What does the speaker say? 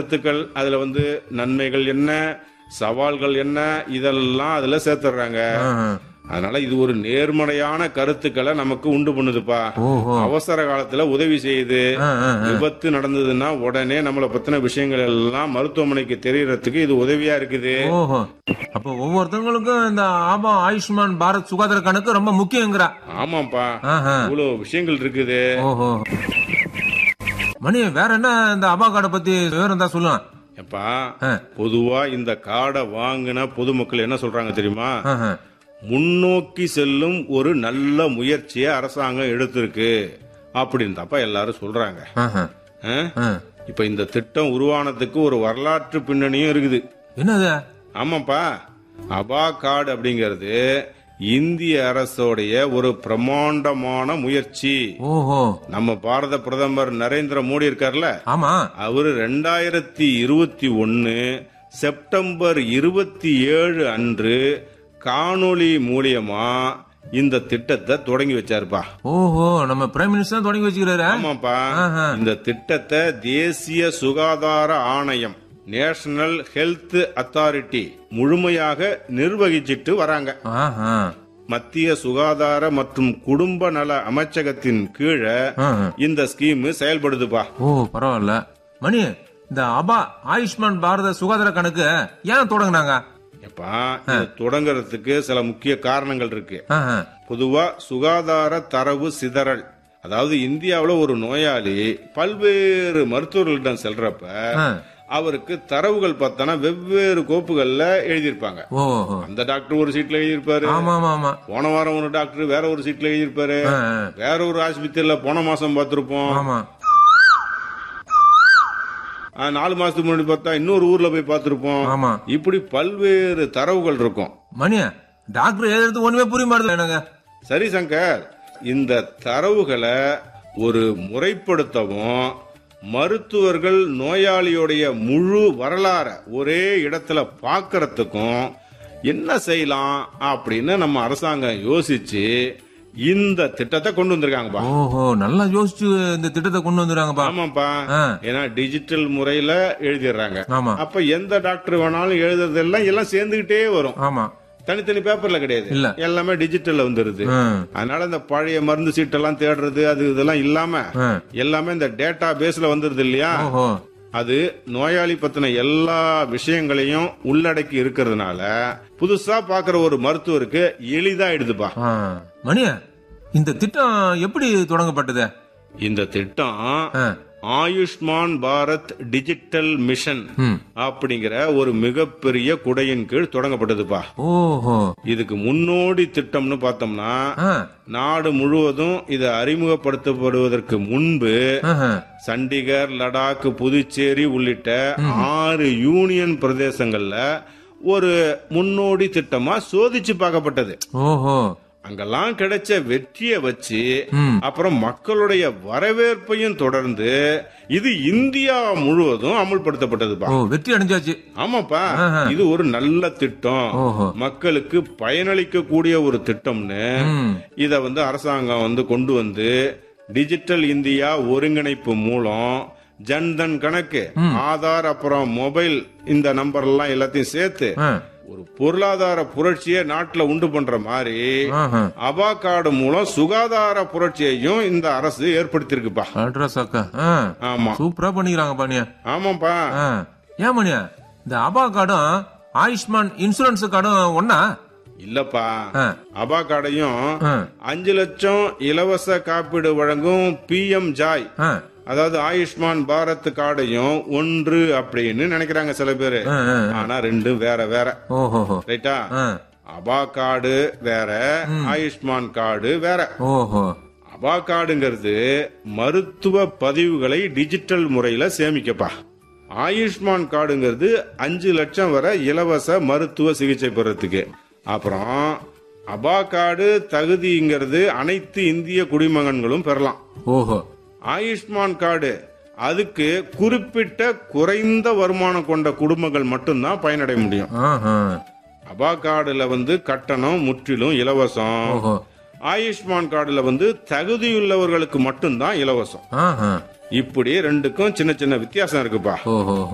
கருத்துக்கள் அதுல வந்து நன்மைகள் என்ன சவால்கள் என்ன இதெல்லாம் அதுல சேர்த்துடுறாங்க ஆஹா. அதனால இது ஒரு நேர்மறையான கருத்துக்களை நமக்கு உண்டு பண்ணுதுப்பா ஓஹோ அவசர காலத்துல உதவி செய்யுது ஆ, ஆ, ஆ. விபத்து நடந்ததுன்னா உடனே நம்மளை பத்தின விஷயங்கள் எல்லாம் மருத்துவமனைக்கு தெரியறதுக்கு இது உதவியா இருக்குது ஓஹோ அப்போ ஒவ்வொருத்தவங்களுக்கும் இந்த ஆபா ஆயுஷ்மான் பாரத் சுகாதார கணக்கு ரொம்ப முக்கியங்கிறா ஆமாப்பா ஆஹா. இவ்வளவு விஷயங்கள் இருக்குது ஓஹோ மணி வேற என்ன இந்த ஆபா கார்டை பத்தி விவரம் தான் சொல்லுங்க எப்பா ஆ. பொதுவா இந்த கார்டை வாங்கின பொதுமக்கள் என்ன சொல்றாங்க தெரியுமா ஆஹா. முன்னோக்கி செல்லும் ஒரு நல்ல முயற்சியை அரசாங்கம் எடுத்திருக்கு அப்படின்னு தாப்பா எல்லாரும் சொல்றாங்க ஆஹா. ஆ? ஆ. இப்ப இந்த திட்டம் உருவானதுக்கு ஒரு வரலாற்று பின்னணியும் இருக்குது என்னது ஆமாப்பா அபா கார்டு அப்படிங்கிறது இந்திய அரசோடைய ஒரு பிரமாண்டமான முயற்சி ஓஹோ நம்ம பாரத பிரதமர் நரேந்திர மோடி இருக்கார்ல ஆமா அவரு ரெண்டாயிரத்தி இருபத்தி ஒன்னு செப்டம்பர் இருபத்தி ஏழு அன்று காணொளி மூலியமா இந்த திட்டத்தை தொடங்கி வச்சாருப்பா ஓஹோ நம்ம பிரைம் மினிஸ்டர் தொடங்கி வச்சுக்கிறாரு ஆமாப்பா ஆஹா. இந்த திட்டத்தை தேசிய சுகாதார ஆணையம் நேஷனல் ஹெல்த் அத்தாரிட்டி முழுமையாக நிர்வகிச்சிட்டு வராங்க ஆஹா. மத்திய சுகாதார மற்றும் குடும்ப நல அமைச்சகத்தின் கீழே ஆஹா. இந்த ஸ்கீம் செயல்படுதுப்பா ஓ பரவாயில்ல மணி இந்த அபா ஆயுஷ்மான் பாரத சுகாதார கணக்கு ஏன் தொடங்குனாங்க எப்பா இது தொடங்குறதுக்கு சில முக்கிய காரணங்கள் இருக்கு ஆஹா. பொதுவா சுகாதார தரவு சிதறல் அதாவது இந்தியாவுல ஒரு நோயாளி பல்வேறு மருத்துவர்களிடம் செல்றப்ப ஆ. அவருக்கு தரவுகள் பார்த்தோன்னா வெவ்வேறு கோப்புகள்ல எழுதியிருப்பாங்க ஓஹோ அந்த டாக்டர் ஒரு சீட்ல எழுதியிருப்பாரு ஆமா ஆமா ஆமா போன வாரம் ஒரு டாக்டர் வேற ஒரு சீட்ல எழுதியிருப்பாரு ஆ, ஆ. வேற ஒரு ஆஸ்பத்திரியில போன மாசம் பார்த்திருப்போம் ஆமா ஆ, நாலு மாசத்துக்கு முன்னாடி பார்த்தா இன்னொரு ஊர்ல போய் பார்த்திருப்போம் ஆமா இப்படி பல்வேறு தரவுகள் இருக்கும் மணி டாக்டர் எழுதுறது ஒண்ணுமே புரிய மாட்டேது எனக்கு சரி சங்கர் இந்த தரவுகளை ஒரு முறைப்படுத்தவும் மருத்துவர்கள் நோயாளியோடைய முழு வரலாற ஒரே இடத்துல பார்க்கறதுக்கும் என்ன செய்யலாம் அப்படின்னு நம்ம அரசாங்கம் யோசிச்சு இந்த திட்டத்தை கொண்டு வந்திருக்காங்கப்பா ஓஹோ நல்லா யோசிச்சு இந்த திட்டத்தை கொண்டு வந்துடுறாங்கப்பா ஆமாப்பா ஆ. ஏன்னா டிஜிட்டல் முறையில எழுதிடுறாங்க ஆமா அப்ப எந்த டாக்டர் வேணாலும் எழுதுறதெல்லாம் எல்லாம் சேர்ந்துகிட்டே வரும் ஆமா தனித்தனி பேப்பர்ல கிடையாது இல்ல. எல்லாமே டிஜிட்டல்ல வந்துருது ம். அதனால இந்த பழைய மருந்து சீட்டெல்லாம் தேடுறது அது இதெல்லாம் இல்லாம ஆ. எல்லாமே இந்த டேட்டா பேஸ்ல வந்துருது இல்லையா ஓஹோ அது நோயாளி பத்தின எல்லா விஷயங்களையும் உள்ளடக்கி இருக்கிறதுனால புதுசா பாக்குற ஒரு மருத்துவருக்கு எளிதா எடுதுப்பா ஆ. மணி இந்த திட்டம் எப்படி தொடங்கப்பட்டது இந்த திட்டம் ஆ. ஆயுஷ்மான் பாரத் டிஜிட்டல் மிஷன் ம். அப்படிங்கிற ஒரு மிகப்பெரிய குடையின் கீழ் தொடங்கப்பட்டதுப்பா ஓஹோ இதுக்கு முன்னோடி திட்டம்னு பார்த்தோம்னா ஆ. நாடு முழுவதும் இது அறிமுகப்படுத்தப்படுவதற்கு முன்பு ஆஹா. சண்டிகர் லடாக் புதுச்சேரி உள்ளிட்ட ஆறு யூனியன் பிரதேசங்கள்ல ஒரு முன்னோடி திட்டமா சோதிச்சு பார்க்கப்பட்டது ஓஹோ அங்கெல்லாம் கிடைச்ச வெற்றியை வச்சு ம். அப்புறம் மக்களுடைய வரவேற்பையும் தொடர்ந்து இது இந்தியா முழுவதும் அமுல்படுத்தப்பட்டதுப்பா ஓ வெற்றி அடைஞ்சாச்சு ஆமாப்பா ஆஹா. இது ஒரு நல்ல திட்டம் ஓஹோ மக்களுக்கு பயனளிக்க கூடிய ஒரு திட்டம்னு ம். இத வந்து அரசாங்கம் வந்து கொண்டு வந்து டிஜிட்டல் இந்தியா ஒருங்கிணைப்பு மூலம் ஜன்தன் கணக்கு ஆதார் அப்புறம் மொபைல் இந்த நம்பர் எல்லாம் எல்லாத்தையும் சேர்த்து ஆ. ஒரு பொருளாதார புரட்சியை நாட்டுல உண்டு பண்ற மாதிரி ஆஹா. அபா கார்டு மூலம் சுகாதார புரட்சியையும் இந்த அரசு ஏற்படுத்தியிருக்குப்பா அட்ரஸ் அக்கா ஆ. ஆமா சூப்பரா பண்ணிக்கிறாங்க பாணியா ஆமாப்பா ஆ. ஏன் மணியா இந்த அபா கார்டும் ஆயுஷ்மான் இன்சூரன்ஸ் கார்டும் ஒன்னா இல்லப்பா ஆ. அபா கார்டையும் ஆ. அஞ்சு லட்சம் இலவச காப்பீடு வழங்கும் பி எம் ஜாய் ஆ. அதாவது ஆயுஷ்மான் பாரத் கார்டையும் ஒன்று அப்படின்னு நினைக்கிறாங்க சில பேரு ஆ, ஆ. ஆனா ரெண்டும் வேற வேற ஓஹோ ரைட்டா ஆ. அபா கார்டு வேற ஆயுஷ்மான் கார்டு வேற ஓஹோ அபா கார்டுங்கிறது மருத்துவ பதிவுகளை டிஜிட்டல் முறையில சேமிக்கப்பா ஆயுஷ்மான் கார்டுங்கிறது அஞ்சு லட்சம் வரை இலவச மருத்துவ சிகிச்சை பெறத்துக்கு அப்புறம் அபா கார்டு தகுதிங்கிறது அனைத்து இந்திய குடிமகன்களும் பெறலாம் ஓஹோ ஆயுஷ்மான் கார்டு அதுக்கு குறிப்பிட்ட குறைந்த வருமானம் கொண்ட குடும்பங்கள் மட்டும்தான் பயனடைய முடியும் ஆஹா. அபா கார்டுல வந்து கட்டணம் முற்றிலும் இலவசம் ஓஹோ ஆயுஷ்மான் கார்டுல வந்து தகுதியுள்ளவர்களுக்கு மட்டும்தான் இலவசம் ஆஹா. இப்படி ரெண்டுக்கும் சின்ன சின்ன வித்தியாசம் இருக்குப்பா ஓஹோ